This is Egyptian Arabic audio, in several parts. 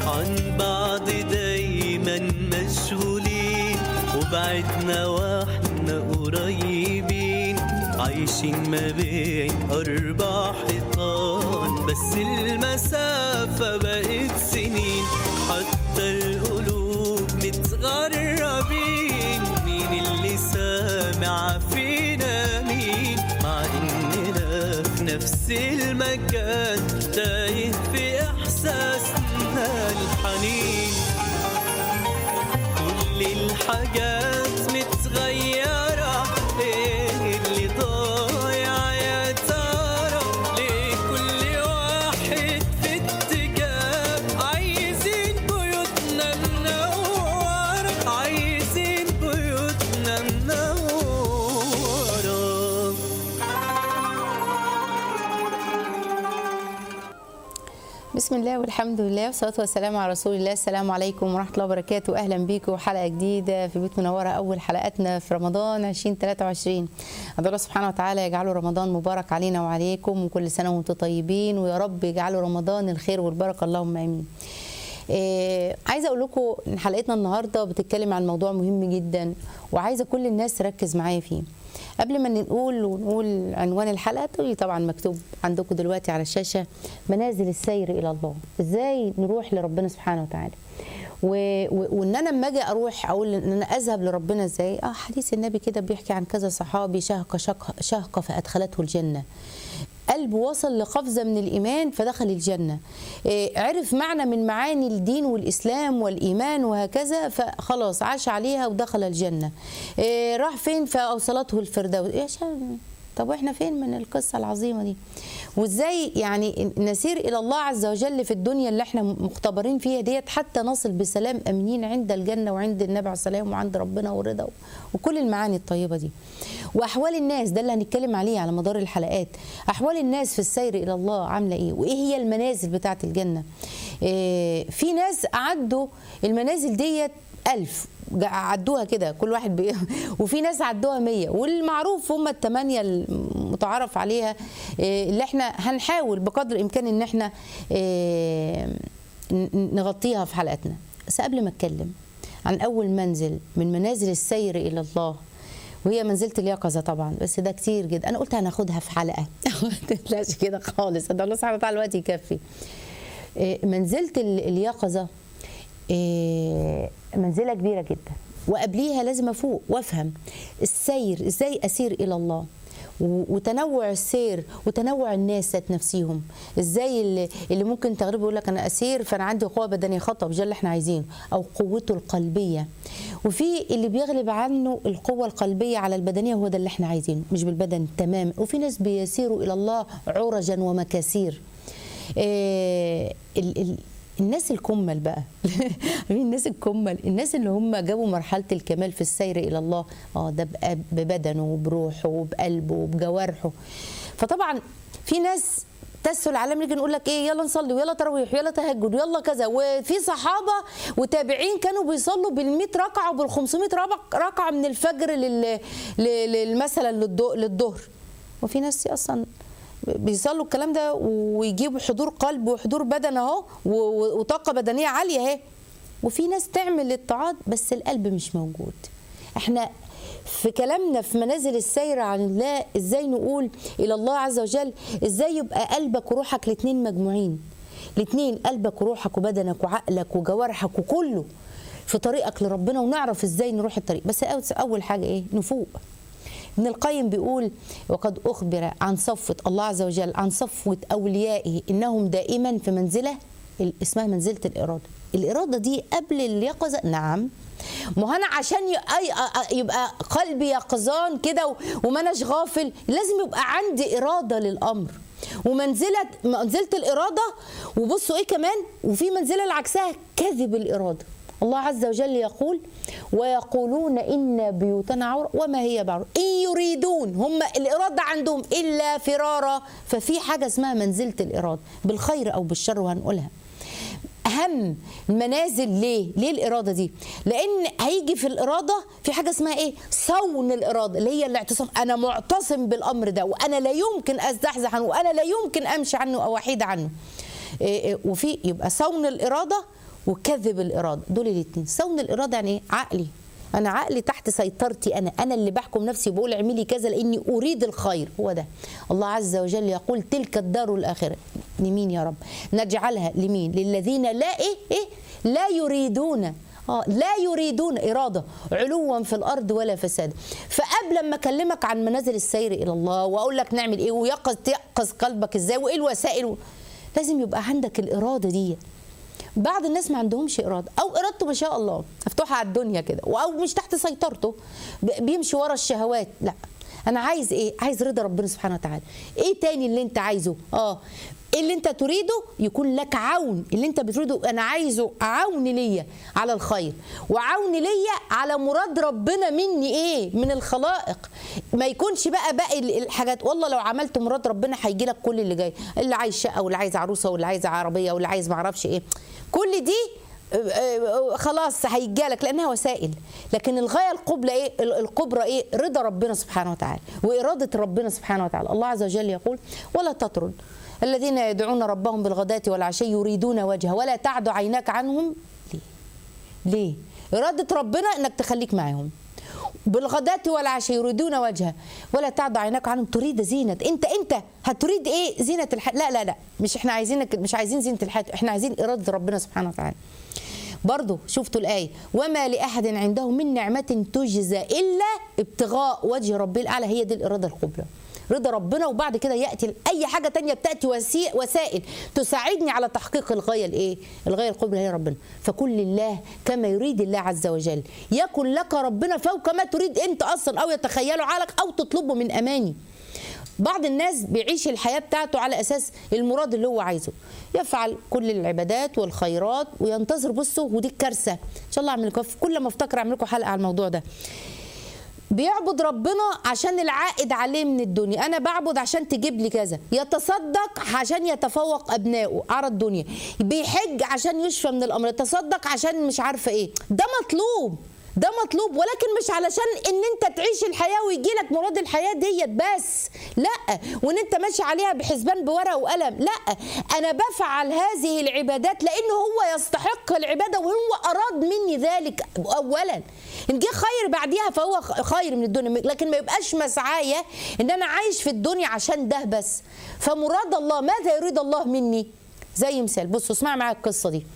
عن بعض دايما مشغولين وبعدنا واحنا قريبين عايشين ما بين أربع حيطان بس المسافة بقت سنين حتى القلوب متغربين مين اللي سامع فينا مين مع إننا في نفس المكان تايه في إحساسنا الحنين كل الحاجات متغيرة ايه اللي ضايع يا ترى ليه كل واحد في اتجاه عايزين بيوتنا منورة عايزين بيوتنا منورة بسم الله والحمد لله والصلاة والسلام على رسول الله السلام عليكم ورحمة الله وبركاته أهلا بيكم حلقة جديدة في بيت منورة أول حلقاتنا في رمضان 2023 أدعو الله سبحانه وتعالى يجعله رمضان مبارك علينا وعليكم وكل سنة وأنتم طيبين ويا رب يجعله رمضان الخير والبركة اللهم آمين إيه عايزه اقول لكم ان حلقتنا النهارده بتتكلم عن موضوع مهم جدا وعايزه كل الناس تركز معايا فيه قبل ما نقول ونقول عنوان الحلقه تقولي طبعا مكتوب عندكم دلوقتي على الشاشه منازل السير الى الله ازاي نروح لربنا سبحانه وتعالى و... و... وان انا لما اجي اروح اقول ان انا اذهب لربنا ازاي اه حديث النبي كده بيحكي عن كذا صحابي شهق شهق, شهق فادخلته الجنه قلبه وصل لقفزة من الإيمان فدخل الجنة إيه، عرف معنى من معاني الدين والإسلام والإيمان وهكذا فخلاص عاش عليها ودخل الجنة إيه، راح فين فأوصلته الفردوس يا شان طب واحنا فين من القصة العظيمة دي وازاي يعني نسير الى الله عز وجل في الدنيا اللي احنا مختبرين فيها ديت حتى نصل بسلام امنين عند الجنه وعند النبي عليه السلام وعند ربنا ورضا وكل المعاني الطيبه دي واحوال الناس ده اللي هنتكلم عليه على مدار الحلقات احوال الناس في السير الى الله عامله ايه وايه هي المنازل بتاعه الجنه إيه في ناس عدوا المنازل ديت ألف جا- عدوها كده كل واحد بي... وفي ناس عدوها مية والمعروف هم الثمانية المتعارف عليها إيه، اللي احنا هنحاول بقدر الإمكان إن احنا إيه، ن- نغطيها في حلقتنا بس قبل ما أتكلم عن أول منزل من منازل السير إلى الله وهي منزلة اليقظة طبعا بس ده كتير جدا أنا قلت هناخدها في حلقة ما تقلقش كده خالص ده الله سبحانه وتعالى الوقت يكفي إيه، منزلة ال- اليقظة إيه، منزلة كبيرة جدا وقبليها لازم أفوق وأفهم السير إزاي أسير إلى الله و- وتنوع السير وتنوع الناس ذات نفسيهم ازاي اللي, اللي ممكن تغلبه يقول لك انا اسير فانا عندي قوه بدنيه خطب ده اللي احنا عايزينه او قوته القلبيه وفي اللي بيغلب عنه القوه القلبيه على البدنيه هو ده اللي احنا عايزينه مش بالبدن تماما وفي ناس بيسيروا الى الله عرجا ومكاسير آه، ال- ال- الناس الكمل بقى عارفين الناس الكمل الناس اللي هم جابوا مرحله الكمال في السير الى الله اه ده بقى ببدنه وبروحه وبقلبه وبجوارحه فطبعا في ناس تسهل على نيجي نقول لك ايه يلا نصلي ويلا تراويح ويلا تهجد ويلا كذا وفي صحابه وتابعين كانوا بيصلوا بال100 ركعه وبال500 ركعه من الفجر لل لل- لل- مثلا للض- للظهر وفي ناس اصلا بيصلوا الكلام ده ويجيبوا حضور قلب وحضور بدن اهو و- و- وطاقه بدنيه عاليه اهي وفي ناس تعمل الطاعات بس القلب مش موجود احنا في كلامنا في منازل السير عن الله ازاي نقول الى الله عز وجل ازاي يبقى قلبك وروحك الاثنين مجموعين الاثنين قلبك وروحك وبدنك وعقلك وجوارحك وكله في طريقك لربنا ونعرف ازاي نروح الطريق بس أول- اول حاجه ايه نفوق ابن القيم بيقول وقد أخبر عن صفوة الله عز وجل عن صفوة أوليائه إنهم دائما في منزلة ال- اسمها منزلة الإرادة الإرادة دي قبل اليقظة نعم ما هو أنا عشان ي- أي- أ- يبقى قلبي يقظان كده و- وما أناش غافل لازم يبقى عندي إرادة للأمر ومنزلة منزلة الإرادة وبصوا إيه كمان وفي منزلة العكسها كذب الإرادة الله عز وجل يقول ويقولون إن بيوتنا عورة وما هي بعورة إن يريدون هم الإرادة عندهم إلا فرارا ففي حاجة اسمها منزلة الإرادة بالخير أو بالشر وهنقولها اهم المنازل ليه ليه الاراده دي لان هيجي في الاراده في حاجه اسمها ايه صون الاراده اللي هي الاعتصام انا معتصم بالامر ده وانا لا يمكن ازحزح عنه وانا لا يمكن امشي عنه او احيد عنه إيه إيه وفي يبقى صون الاراده وكذب الاراده دول الاثنين صون الاراده يعني ايه عقلي انا عقلي تحت سيطرتي انا انا اللي بحكم نفسي بقول اعملي كذا لاني اريد الخير هو ده الله عز وجل يقول تلك الدار الاخره لمين يا رب نجعلها لمين للذين لا ايه ايه لا يريدون اه لا يريدون اراده علوا في الارض ولا فساد فقبل ما اكلمك عن منازل السير الى الله واقول لك نعمل ايه ويقظ تيقظ قلبك ازاي وايه الوسائل لازم يبقى عندك الاراده دي بعض الناس ما عندهمش اراده او ارادته ما شاء الله مفتوحه على الدنيا كده او مش تحت سيطرته ب- بيمشي ورا الشهوات لا انا عايز ايه عايز رضا ربنا سبحانه وتعالى ايه تاني اللي انت عايزه اه اللي انت تريده يكون لك عون اللي انت بتريده انا عايزه عون ليا على الخير وعون ليا على مراد ربنا مني ايه من الخلائق ما يكونش بقى باقي ال- الحاجات والله لو عملت مراد ربنا هيجي لك كل اللي جاي اللي عايز شقه واللي عايز عروسه واللي عايز عربيه واللي عايز معرفش ايه كل دي آه، آه، خلاص هيجالك لانها وسائل لكن الغايه القبلى ايه ال- الكبرى ايه رضا ربنا سبحانه وتعالى واراده ربنا سبحانه وتعالى الله عز وجل يقول ولا تطرد الذين يدعون ربهم بالغداة والعشي يريدون وجهه ولا تعد عيناك عنهم ليه ليه إرادة ربنا إنك تخليك معاهم بالغداة والعشي يريدون وجهه ولا تعد عيناك عنهم تريد زينة انت انت هتريد ايه زينة الحياة لا لا لا مش احنا عايزينك مش عايزين زينة الحياة احنا عايزين إرادة ربنا سبحانه وتعالى برضه شفتوا الآية وما لأحد عنده من نعمة تجزى إلا ابتغاء وجه ربه الأعلى هي دي الإرادة الكبرى رضا ربنا وبعد كده ياتي اي حاجه تانية بتاتي وسي- وسائل تساعدني على تحقيق الغايه الايه الغايه الكبرى هي ربنا فكل لله كما يريد الله عز وجل يكن لك ربنا فوق ما تريد انت اصلا او يتخيله عقلك او تطلبه من اماني بعض الناس بيعيش الحياه بتاعته على اساس المراد اللي هو عايزه يفعل كل العبادات والخيرات وينتظر بصوا ودي الكارثه ان شاء الله اعمل لكم كل ما افتكر اعمل لكم حلقه على الموضوع ده بيعبد ربنا عشان العائد عليه من الدنيا انا بعبد عشان تجيب لي كذا يتصدق عشان يتفوق ابنائه على الدنيا بيحج عشان يشفى من الامر يتصدق عشان مش عارفه ايه ده مطلوب ده مطلوب ولكن مش علشان ان انت تعيش الحياه ويجي لك مراد الحياه ديت بس لا وان انت ماشي عليها بحسبان بورقه وقلم لا انا بفعل هذه العبادات لانه هو يستحق العباده وهو اراد مني ذلك اولا ان جه خير بعديها فهو خير من الدنيا لكن ما يبقاش مسعايا ان انا عايش في الدنيا عشان ده بس فمراد الله ماذا يريد الله مني زي مثال بصوا اسمع معايا القصه دي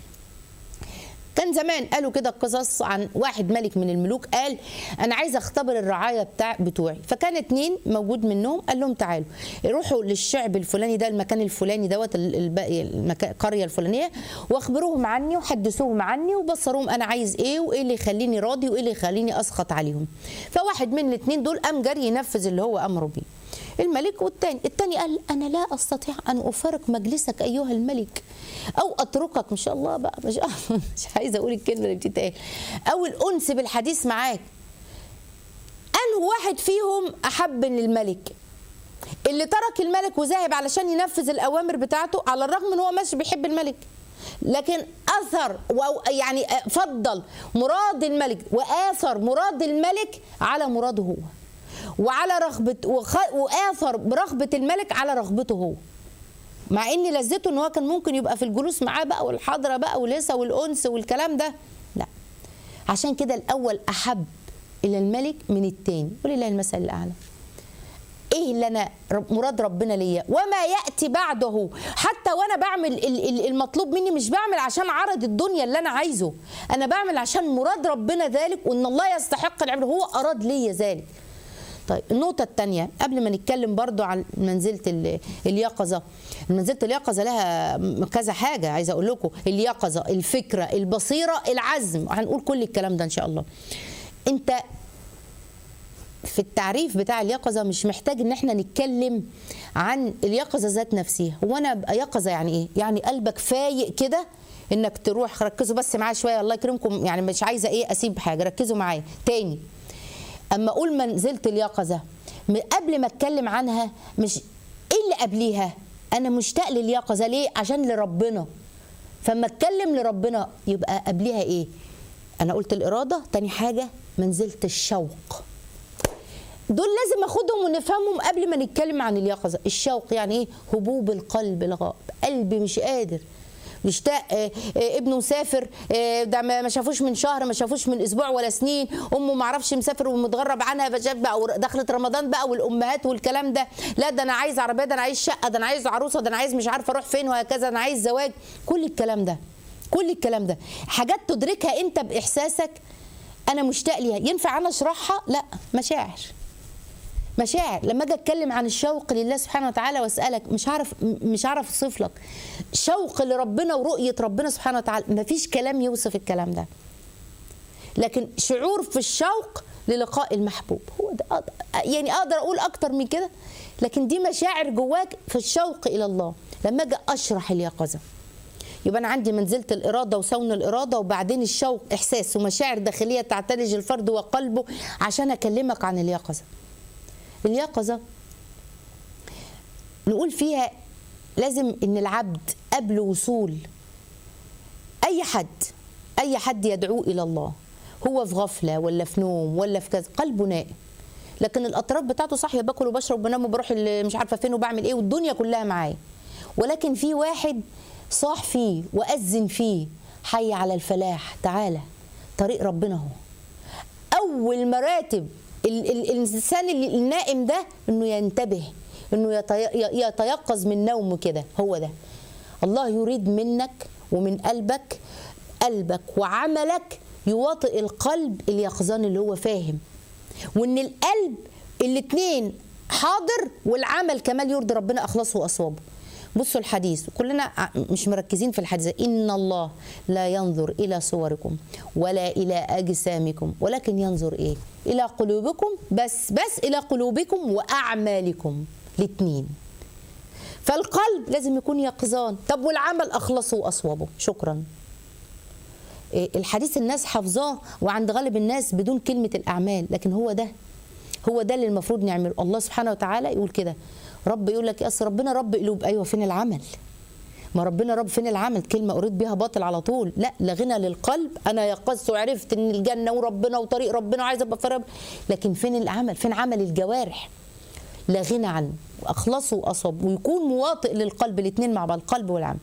كان زمان قالوا كده قصص عن واحد ملك من الملوك قال انا عايز اختبر الرعايه بتاع بتوعي فكان اتنين موجود منهم قال لهم تعالوا روحوا للشعب الفلاني ده المكان الفلاني دوت ال- الباقي المكان القريه الفلانيه واخبروهم عني وحدثوهم عني وبصروهم انا عايز ايه وايه اللي يخليني راضي وايه اللي يخليني اسخط عليهم فواحد من الاثنين دول قام جري ينفذ اللي هو امره بيه الملك والتاني التاني قال انا لا استطيع ان افارق مجلسك ايها الملك او اتركك ان شاء الله بقى مش مش عايزه اقول الكلمه اللي بتتقال او الانس بالحديث معاك انه واحد فيهم احب للملك اللي ترك الملك وذهب علشان ينفذ الاوامر بتاعته على الرغم ان هو مش بيحب الملك لكن اثر و- يعني فضل مراد الملك واثر مراد الملك على مراده هو وعلى رغبه وخ- واثر برغبه الملك على رغبته هو مع ان لذته ان هو كان ممكن يبقى في الجلوس معاه بقى والحضره بقى والهسه والانس والكلام ده لا عشان كده الاول احب الى الملك من التاني ولله المثل الاعلى ايه اللي انا رب- مراد ربنا ليا وما ياتي بعده حتى وانا بعمل ال- ال- المطلوب مني مش بعمل عشان عرض الدنيا اللي انا عايزه انا بعمل عشان مراد ربنا ذلك وان الله يستحق العبد هو اراد ليا ذلك طيب النقطة الثانية قبل ما نتكلم برضو عن منزلة ال- اليقظة منزلة اليقظة لها م- كذا حاجة عايزة أقول لكم اليقظة الفكرة البصيرة العزم هنقول كل الكلام ده إن شاء الله أنت في التعريف بتاع اليقظه مش محتاج ان احنا نتكلم عن اليقظه ذات نفسها هو انا ابقى يقظه يعني ايه يعني قلبك فايق كده انك تروح ركزوا بس معايا شويه الله يكرمكم يعني مش عايزه ايه اسيب حاجه ركزوا معايا تاني اما اقول منزله اليقظه م- قبل ما اتكلم عنها مش ايه اللي قبليها انا مشتاق لليقظه ليه عشان لربنا فما اتكلم لربنا يبقى قبليها ايه انا قلت الاراده تاني حاجه منزله الشوق دول لازم اخدهم ونفهمهم قبل ما نتكلم عن اليقظه الشوق يعني ايه هبوب القلب الغائب قلبي مش قادر يشتاق آه، آه، ابنه مسافر آه، ده ما ما شافوش من شهر ما شافوش من اسبوع ولا سنين امه ما عرفش مسافر ومتغرب عنها فشاف بقى ور- دخلت رمضان بقى والامهات والكلام ده لا ده انا عايز عربيه ده انا عايز شقه ده انا عايز عروسه ده انا عايز مش عارفه اروح فين وهكذا انا عايز زواج كل الكلام ده كل الكلام ده حاجات تدركها انت باحساسك انا مشتاق ليها ينفع انا اشرحها لا مشاعر مشاعر لما اجي اتكلم عن الشوق لله سبحانه وتعالى واسالك مش هعرف مش هعرف اوصف لك شوق لربنا ورؤيه ربنا سبحانه وتعالى مفيش كلام يوصف الكلام ده لكن شعور في الشوق للقاء المحبوب هو ده أقدر- يعني اقدر اقول اكتر من كده لكن دي مشاعر جواك في الشوق الى الله لما اجي اشرح اليقظه يبقى انا عندي منزله الاراده وسون الاراده وبعدين الشوق احساس ومشاعر داخليه تعتلج الفرد وقلبه عشان اكلمك عن اليقظه اليقظه نقول فيها لازم ان العبد قبل وصول اي حد اي حد يدعوه الى الله هو في غفله ولا في نوم ولا في كذا قلبه نائم لكن الاطراف بتاعته صاحيه باكل وبشرب وبنام وبروح ال- مش عارفه فين وبعمل ايه والدنيا كلها معايا ولكن في واحد صاح فيه واذن فيه حي على الفلاح تعالى طريق ربنا هو اول مراتب ال- ال- الانسان اللي- النائم ده انه ينتبه انه يتي- يتيقظ من نومه كده هو ده الله يريد منك ومن قلبك قلبك وعملك يواطئ القلب اليقظان اللي هو فاهم وان القلب الاتنين حاضر والعمل كمال يرضي ربنا اخلاصه واصوابه بصوا الحديث كلنا ع- مش مركزين في الحديث ده. ان الله لا ينظر الى صوركم ولا الى اجسامكم ولكن ينظر ايه الى قلوبكم بس بس الى قلوبكم واعمالكم الاثنين فالقلب لازم يكون يقظان طب والعمل اخلصه واصوبه شكرا إيه، الحديث الناس حافظاه وعند غالب الناس بدون كلمة الأعمال لكن هو ده هو ده اللي المفروض نعمله الله سبحانه وتعالى يقول كده رب يقول لك أصل ربنا رب قلوب أيوة فين العمل ما ربنا رب فين العمل كلمة أريد بها باطل على طول لا لا غنى للقلب أنا يقظت وعرفت إن الجنة وربنا وطريق ربنا وعايز أبقى في رب لكن فين العمل فين عمل الجوارح لا غنى عنه واخلصه واصب ويكون مواطئ للقلب الاثنين مع بعض القلب والعمل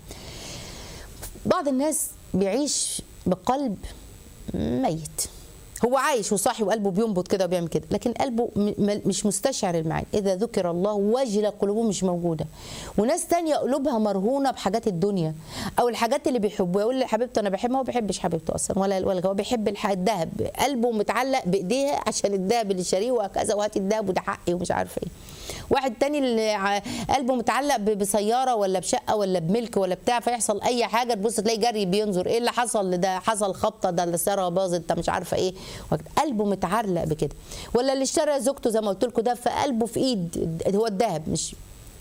بعض الناس بيعيش بقلب ميت هو عايش وصاحي وقلبه بينبض كده وبيعمل كده لكن قلبه م- م- مش مستشعر المعاني اذا ذكر الله وجل قلوبهم مش موجوده وناس تانية قلوبها مرهونه بحاجات الدنيا او الحاجات اللي بيحبوها يقول لحبيبته انا بحبها هو ما بيحبش حبيبته اصلا ولا ولا هو بيحب الح- الذهب قلبه متعلق بايديها عشان الذهب اللي شاريه وهكذا وهات الذهب وده حقي ومش عارفه ايه واحد تاني اللي ع- قلبه متعلق ب- بسياره ولا بشقه ولا بملك ولا بتاع فيحصل اي حاجه تبص تلاقي جري بينظر ايه اللي حصل ده حصل خبطه ده السياره باظت ده مش عارفه ايه وهكذا. قلبه متعلق بكده ولا اللي اشترى زوجته زي ما قلت لكم ده فقلبه في ايد هو الذهب مش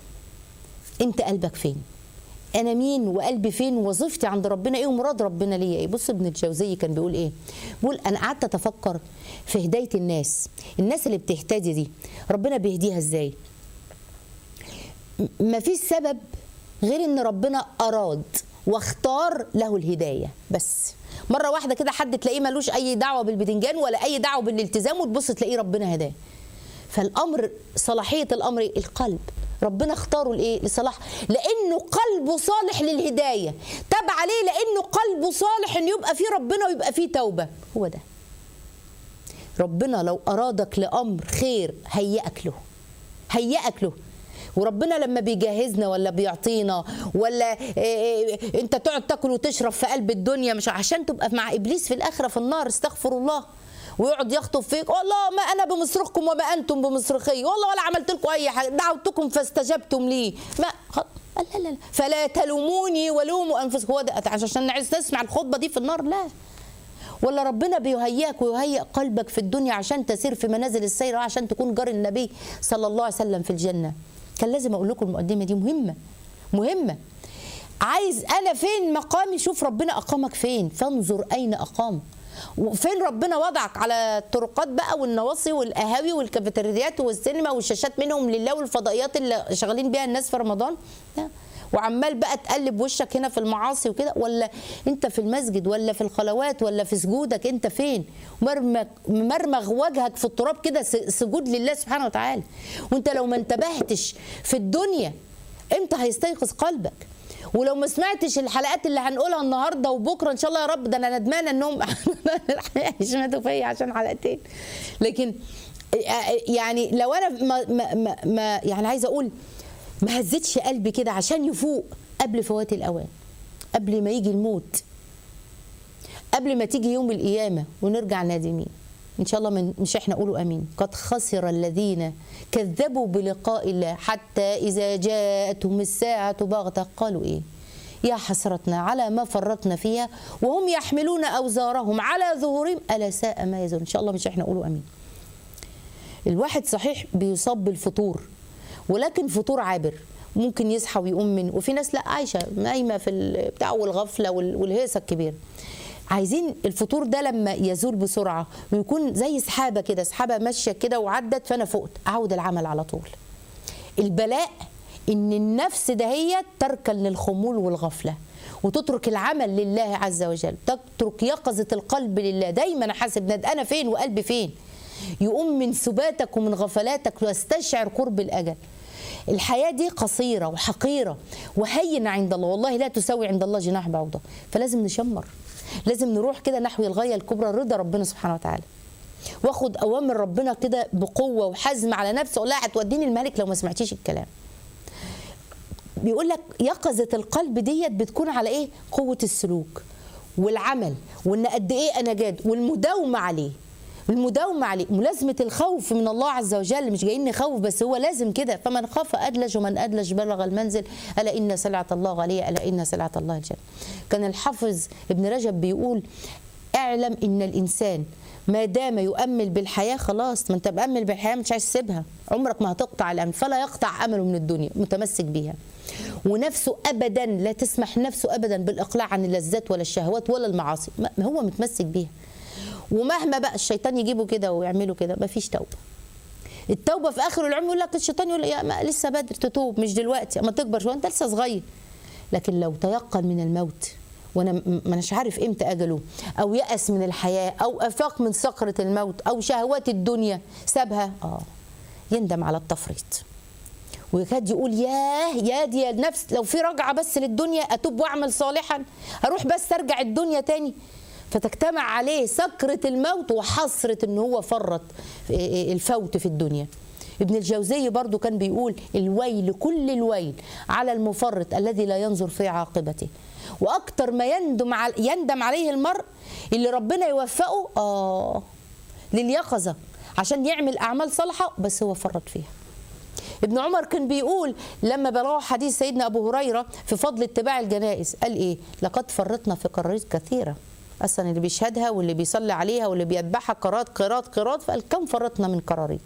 انت قلبك فين انا مين وقلبي فين ووظيفتي عند ربنا ايه ومراد ربنا ليا ايه بص ابن الجوزي كان بيقول ايه بيقول انا قعدت اتفكر في هدايه الناس الناس اللي بتهتدي دي ربنا بيهديها ازاي ما فيش سبب غير ان ربنا اراد واختار له الهدايه بس مره واحده كده حد تلاقيه ملوش اي دعوه بالبتنجان ولا اي دعوه بالالتزام وتبص تلاقيه ربنا هداه فالامر صلاحيه الامر إيه؟ القلب ربنا اختاره لايه لصلاح لانه قلبه صالح للهدايه تاب عليه لانه قلبه صالح ان يبقى فيه ربنا ويبقى فيه توبه هو ده ربنا لو ارادك لامر خير هيئك له هيئك له وربنا لما بيجهزنا ولا بيعطينا ولا إيه انت تقعد تاكل وتشرب في قلب الدنيا مش عشان تبقى مع ابليس في الاخره في النار استغفر الله ويقعد يخطب فيك والله ما انا بمصرخكم وما انتم بمصرخي والله ولا عملت لكم اي حاجه دعوتكم فاستجبتم لي ما خ... لا لا لا فلا تلوموني ولوموا انفسكم هو ده عشان عايز تسمع الخطبه دي في النار لا ولا ربنا بيهيئك ويهيئ قلبك في الدنيا عشان تسير في منازل السير عشان تكون جار النبي صلى الله عليه وسلم في الجنه كان لازم اقول لكم المقدمه دي مهمه مهمه عايز انا فين مقامي شوف ربنا اقامك فين فانظر اين اقام وفين ربنا وضعك على الطرقات بقى والنواصي والقهاوي والكافيتريات والسينما والشاشات منهم لله والفضائيات اللي شغالين بيها الناس في رمضان لا. وعمال بقى تقلب وشك هنا في المعاصي وكده ولا انت في المسجد ولا في الخلوات ولا في سجودك انت فين مرمغ مرمغ وجهك في التراب كده سجود لله سبحانه وتعالى وانت لو ما انتبهتش في الدنيا امتى هيستيقظ قلبك ولو ما سمعتش الحلقات اللي هنقولها النهارده وبكره ان شاء الله يا رب ده انا ندمانه انهم يشمتوا فيا عشان حلقتين لكن يعني لو انا ما, ما, ما, ما يعني عايزه اقول ما هزتش قلبي كده عشان يفوق قبل فوات الاوان قبل ما يجي الموت قبل ما تيجي يوم القيامه ونرجع نادمين ان شاء الله من مش احنا قولوا امين قد خسر الذين كذبوا بلقاء الله حتى اذا جاءتهم الساعه بغته قالوا ايه يا حسرتنا على ما فرطنا فيها وهم يحملون اوزارهم على ظهورهم الا ساء ما يزن ان شاء الله مش احنا قولوا امين الواحد صحيح بيصاب بالفطور ولكن فطور عابر ممكن يصحى ويقوم منه وفي ناس لا عايشه نايمه في البتاع والغفله والهيصه الكبيره عايزين الفطور ده لما يزول بسرعه ويكون زي سحابه كده سحابه ماشيه كده وعدت فانا فقت اعود العمل على طول البلاء ان النفس دهيت تركن للخمول والغفله وتترك العمل لله عز وجل تترك يقظه القلب لله دايما احاسب ند انا فين وقلبي فين يقوم من سباتك ومن غفلاتك ويستشعر قرب الاجل الحياة دي قصيرة وحقيرة وهينة عند الله والله لا تساوي عند الله جناح بعوضة فلازم نشمر لازم نروح كده نحو الغاية الكبرى رضا ربنا سبحانه وتعالى واخد اوامر ربنا كده بقوه وحزم على نفسي اقول لها هتوديني الملك لو ما سمعتيش الكلام بيقول لك يقظه القلب ديت بتكون على ايه قوه السلوك والعمل وان قد ايه انا جاد والمداومه عليه المداومة عليه ملازمة الخوف من الله عز وجل مش جايين نخوف بس هو لازم كده فمن خاف أدلج ومن أدلج بلغ المنزل ألا إن سلعة الله غالية ألا إن سلعة الله الجنة كان الحافظ ابن رجب بيقول اعلم إن الإنسان ما دام يؤمل بالحياة خلاص ما أنت مأمل بالحياة مش عايز تسيبها عمرك ما هتقطع الأمل فلا يقطع أمله من الدنيا متمسك بيها ونفسه ابدا لا تسمح نفسه ابدا بالاقلاع عن اللذات ولا الشهوات ولا المعاصي ما هو متمسك بيها ومهما بقى الشيطان يجيبه كده ويعمله كده مفيش توبه التوبه في اخر العمر يقول لك الشيطان يقول يا ما لسه بدري تتوب مش دلوقتي اما تكبر شويه انت لسه صغير لكن لو تيقن من الموت وانا ما اناش عارف امتى اجله او يأس من الحياه او افاق من صخره الموت او شهوات الدنيا سابها اه يندم على التفريط ويكاد يقول ياه يا دي النفس لو في رجعه بس للدنيا اتوب واعمل صالحا اروح بس ارجع الدنيا تاني فتجتمع عليه سكرة الموت وحسرة ان هو فرط الفوت في الدنيا ابن الجوزي برضو كان بيقول الويل كل الويل على المفرط الذي لا ينظر في عاقبته واكتر ما يندم يندم عليه المرء اللي ربنا يوفقه اه لليقظه عشان يعمل اعمال صالحه بس هو فرط فيها ابن عمر كان بيقول لما بروح حديث سيدنا ابو هريره في فضل اتباع الجنائز قال ايه لقد فرطنا في قرارات كثيره اصلا اللي بيشهدها واللي بيصلي عليها واللي بيتبعها قرارات قرارات قرارات فقال كم فرطنا من قرارين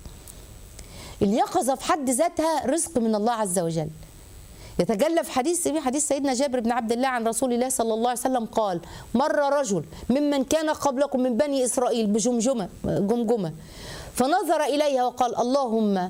اليقظه في حد ذاتها رزق من الله عز وجل يتجلى في حديث حديث سيدنا جابر بن عبد الله عن رسول الله صلى الله عليه وسلم قال مر رجل ممن كان قبلكم من بني اسرائيل بجمجمه جمجمه فنظر اليها وقال اللهم